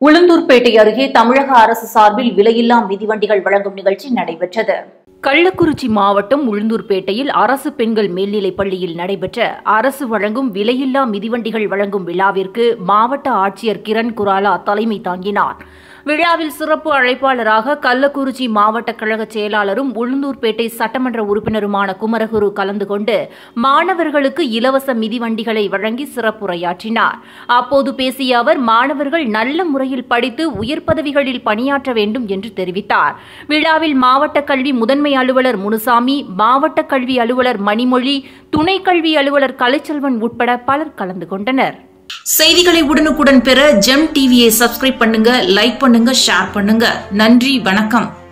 உளுந்தூர்பேட்டை அருகே தமிழக அரசு சார்பில் விலையில்லா மிதிவண்டிகள் வழங்கும் நிகழ்ச்சி நடைபெற்றது கள்ளக்குறிச்சி மாவட்டம் உளுந்தூர்பேட்டையில் அரசு பெண்கள் மேல்நிலைப் பள்ளியில் நடைபெற்ற அரசு வழங்கும் விலையில்லா மிதிவண்டிகள் வழங்கும் விழாவிற்கு மாவட்ட ஆட்சியர் கிரண் குராலா தலைமை தாங்கினார் விழாவில் சிறப்பு அழைப்பாளராக கள்ளக்குறிச்சி மாவட்ட கழக செயலாளரும் உளுந்தூர்பேட்டை சட்டமன்ற உறுப்பினருமான குமரகுரு கலந்து கொண்டு மாணவர்களுக்கு இலவச மிதிவண்டிகளை வழங்கி சிறப்புரையாற்றினார் அப்போது பேசிய அவர் மாணவர்கள் நல்ல முறையில் படித்து உயர் பதவிகளில் பணியாற்ற வேண்டும் என்று தெரிவித்தார் விழாவில் மாவட்ட கல்வி முதன்மை அலுவலர் முனுசாமி மாவட்ட கல்வி அலுவலர் மணிமொழி துணை கல்வி அலுவலர் கலைச்செல்வன் உட்பட பலர் கலந்து கொண்டனர் செய்திகளை உடனுக்குடன் பெற ஜெம் டிவியை சப்ஸ்கிரைப் பண்ணுங்க லைக் பண்ணுங்க ஷேர் பண்ணுங்க நன்றி வணக்கம்